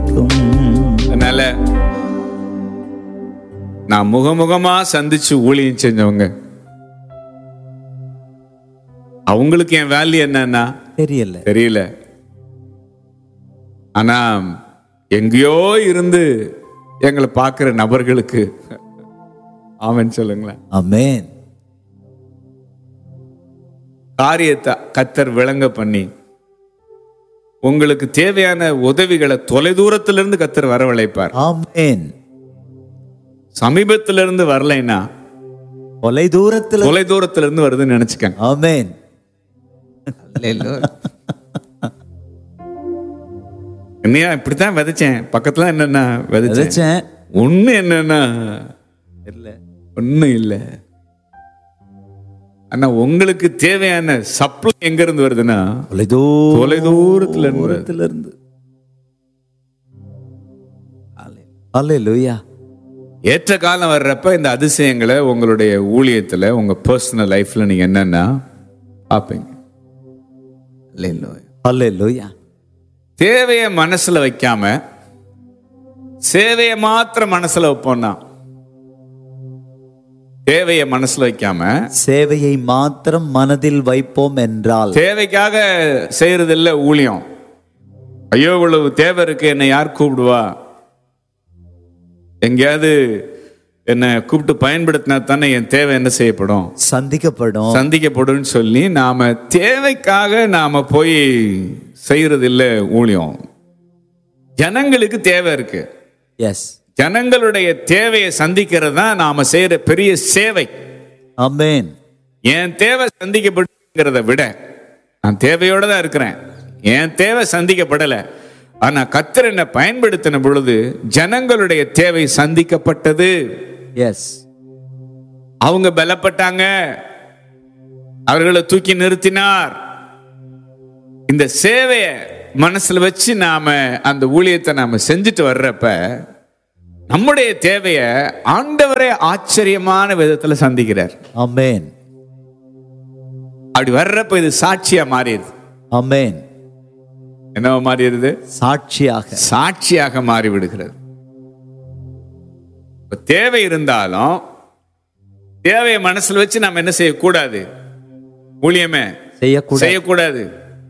கிடைக்கும் அதனால நான் முகமுகமா சந்திச்சு ஊழியம் செஞ்சவங்க அவங்களுக்கு என் வேல்யூ என்னன்னா தெரியல தெரியல ஆனா எங்கேயோ இருந்து எங்களை பார்க்கிற நபர்களுக்கு ஆமென் சொல்லுங்களேன் ஆமென் காரியத்தை கத்தர் விளங்க பண்ணி உங்களுக்கு தேவையான உதவிகளை தொலைதூரத்திலிருந்து கத்தர் வரவழைப்பார் ஆமென் சமீபத்திலிருந்து வரலைன்னா தொலை தூரத்துல தொலைதூரத்திலிருந்து வருதுன்னு நினைச்சுக்கங்க ஆமென் என்னையா இப்படித்தான் விதைச்சேன் பக்கத்துல என்னன்னா விதைச்சேன் விதைச்சேன் ஒண்ணு என்னன்னா தெரியல ஒண்ணும் இல்லை ஆனா உங்களுக்கு தேவையான சப்ளை எங்க இருந்து வருதுன்னா தொலை தொலைதூரத்துல இருந்து வருது. தூரத்துல இருந்து அல்லேலூயா ஏற்ற காலம் வர்றப்ப இந்த அதிசயங்களை உங்களுடைய ஊழியத்துல உங்க பர்சனல் லைஃப்ல நீங்க என்னன்னா பார்ப்பீங்க Hallelujah. அல்லேலூயா தேவையை மனசுல வைக்காம சேவையை மாத்திரம் மனசுல வைப்போம்னா தேவையை மனசுல வைக்காம சேவையை மாத்திரம் மனதில் வைப்போம் என்றால் தேவைக்காக செய்யறது இல்ல ஊழியம் ஐயோ இவ்வளவு தேவை இருக்கு என்னை யார் கூப்பிடுவா எங்கேயாவது என்னை கூப்பிட்டு பயன்படுத்தினா தானே என் தேவை என்ன செய்யப்படும் சந்திக்கப்படும் சந்திக்கப்படும் சொல்லி நாம தேவைக்காக நாம போய் செய்யறது இல்ல ஊழியம் ஜனங்களுக்கு தேவை இருக்கு எஸ் ஜனங்களுடைய தேவையை சந்திக்கிறது தான் நாம செய்யற பெரிய சேவை ஆமென் என் தேவை சந்திக்கப்படுங்கிறத விட நான் தேவையோட தான் இருக்கிறேன் என் தேவை சந்திக்கப்படலை ஆனா கத்தர் என்னை பயன்படுத்தின பொழுது ஜனங்களுடைய தேவை சந்திக்கப்பட்டது எஸ் அவங்க பலப்பட்டாங்க அவர்களை தூக்கி நிறுத்தினார் இந்த சேவையை மனசுல வச்சு நாம அந்த ஊழியத்தை நாம செஞ்சுட்டு வர்றப்ப நம்முடைய தேவைய ஆண்டவரே ஆச்சரியமான விதத்துல சந்திக்கிறார் ஆமென் அப்படி வர்றப்ப இது சாட்சியா மாறிடுது ஆமென் என்னவா மாறிடுது சாட்சியாக சாட்சியாக மாறி விடுகிறது இப்ப தேவை இருந்தாலும் தேவையை மனசுல வச்சு நம்ம என்ன செய்யக்கூடாது ஊழியமே செய்யக்கூடாது செய்யக்கூடாது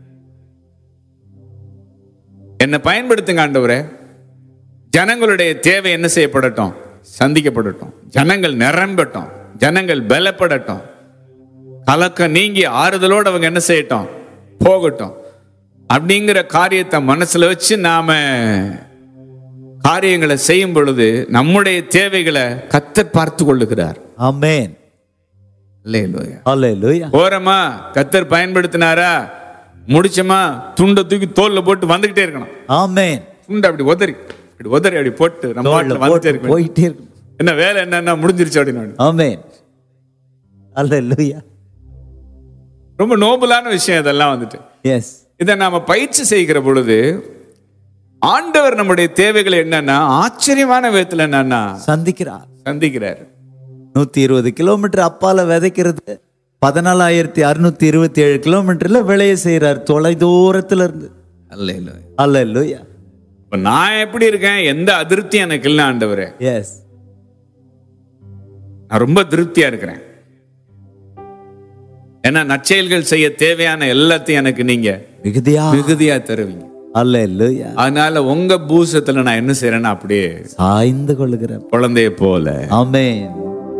என்னை பயன்படுத்துங்க ஆண்டவரே ஜனங்களுடைய தேவை என்ன செய்யப்படட்டும் சந்திக்கப்படட்டும் ஜனங்கள் நிரம்பட்டும் ஜனங்கள் பலப்படட்டும் கலக்கம் நீங்கி ஆறுதலோடு அவங்க என்ன செய்யட்டும் போகட்டும் அப்படிங்கிற காரியத்தை மனசுல வச்சு நாம காரியங்களை செய்யும் பொழுது நம்முடைய தேவைகளை கத்தர் பார்த்து கொள்ளுகிறார் ஆமென் அல்லேலூயா அல்லேலூயா போறோமா கத்தர் பயன்படுத்தினாரா முடிச்சோமா துண்டை தூக்கி தோல்ல போட்டு வந்துகிட்டே இருக்கணும் ஆமென் துண்டை அப்படி உதறி இப்படி உதறி அப்படி போட்டு நம்ம தோள்ல பாட்டுல வந்துட்டே போட்டு இருக்கணும் போயிட்டே இருக்கணும் என்ன வேலை என்னன்னா முடிஞ்சிருச்சு அப்படின்னு ஆமென் அல்லேலூயா ரொம்ப நோபலான விஷயம் இதெல்லாம் வந்துட்டு எஸ் இதை நாம பயிற்சி செய்கிற பொழுது ஆண்டவர் நம்முடைய தேவைகள் என்னன்னா ஆச்சரியமான விதத்துல என்னன்னா சந்திக்கிறார் சந்திக்கிறார் நூத்தி இருபது கிலோமீட்டர் அப்பால விதைக்கிறது பதினாலாயிரத்தி அறுநூத்தி இருபத்தி ஏழு கிலோமீட்டர்ல விளைய செய்யறார் தொலை தூரத்துல இருந்து அல்லேலூயா இப்ப நான் எப்படி இருக்கேன் எந்த அதிருப்தி எனக்கு இல்லை ஆண்டவரே எஸ் நான் ரொம்ப திருப்தியா இருக்கிறேன் ஏன்னா நற்செயல்கள் செய்ய தேவையான எல்லாத்தையும் எனக்கு நீங்க மிகுதியா மிகுதியா தருவீங்க அல்லேலூயா அதனால உங்க பூசத்துல நான் என்ன செய்யறேன்னா அப்படியே சாய்ந்து கொள்ளுகிற குழந்தைய போல ஆமென்